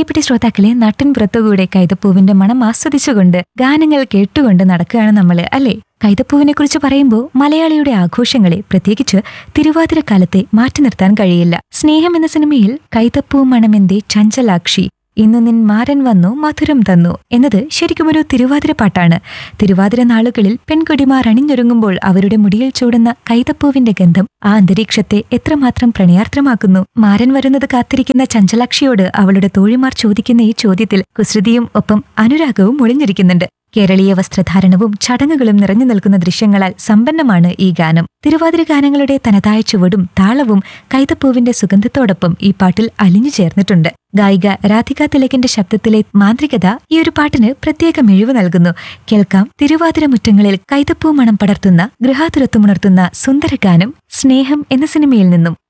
പ്രിയപ്പെട്ട ശ്രോതാക്കളെ നാട്ടിൻ പുറത്തുകൂടെ കൈതപ്പൂവിന്റെ മണം ആസ്വദിച്ചുകൊണ്ട് ഗാനങ്ങൾ കേട്ടുകൊണ്ട് നടക്കുകയാണ് നമ്മൾ അല്ലേ കൈതപ്പൂവിനെ കുറിച്ച് പറയുമ്പോൾ മലയാളിയുടെ ആഘോഷങ്ങളെ പ്രത്യേകിച്ച് തിരുവാതിരക്കാലത്തെ മാറ്റി നിർത്താൻ കഴിയില്ല സ്നേഹം എന്ന സിനിമയിൽ കൈതപ്പൂ മണമെന്തേ ചഞ്ചലാക്ഷി ഇന്ന് നിൻ മാരൻ വന്നു മധുരം തന്നു എന്നത് ശരിക്കും ഒരു തിരുവാതിര പാട്ടാണ് തിരുവാതിര നാളുകളിൽ പെൺകൊടിമാർ അണിഞ്ഞൊരുങ്ങുമ്പോൾ അവരുടെ മുടിയിൽ ചൂടുന്ന കൈതപ്പൂവിന്റെ ഗന്ധം ആ അന്തരീക്ഷത്തെ എത്രമാത്രം പ്രണയാർദ്രമാക്കുന്നു മാരൻ വരുന്നത് കാത്തിരിക്കുന്ന ചഞ്ചലാക്ഷിയോട് അവളുടെ തോഴിമാർ ചോദിക്കുന്ന ഈ ചോദ്യത്തിൽ കുസൃതിയും ഒപ്പം അനുരാഗവും ഒളിഞ്ഞിരിക്കുന്നുണ്ട് കേരളീയ വസ്ത്രധാരണവും ചടങ്ങുകളും നിറഞ്ഞു നിൽക്കുന്ന ദൃശ്യങ്ങളാൽ സമ്പന്നമാണ് ഈ ഗാനം തിരുവാതിര ഗാനങ്ങളുടെ തനതായ ചുവടും താളവും കൈതപ്പൂവിന്റെ സുഗന്ധത്തോടൊപ്പം ഈ പാട്ടിൽ അലിഞ്ഞു ചേർന്നിട്ടുണ്ട് ഗായിക രാധിക തിലകിന്റെ ശബ്ദത്തിലെ മാന്ത്രികത ഈ ഒരു പാട്ടിന് പ്രത്യേക മിഴിവ് നൽകുന്നു കേൾക്കാം തിരുവാതിര മുറ്റങ്ങളിൽ കൈതപ്പൂ മണം പടർത്തുന്ന ഗൃഹാതുരത്വമുണർത്തുന്ന സുന്ദര ഗാനം സ്നേഹം എന്ന സിനിമയിൽ നിന്നും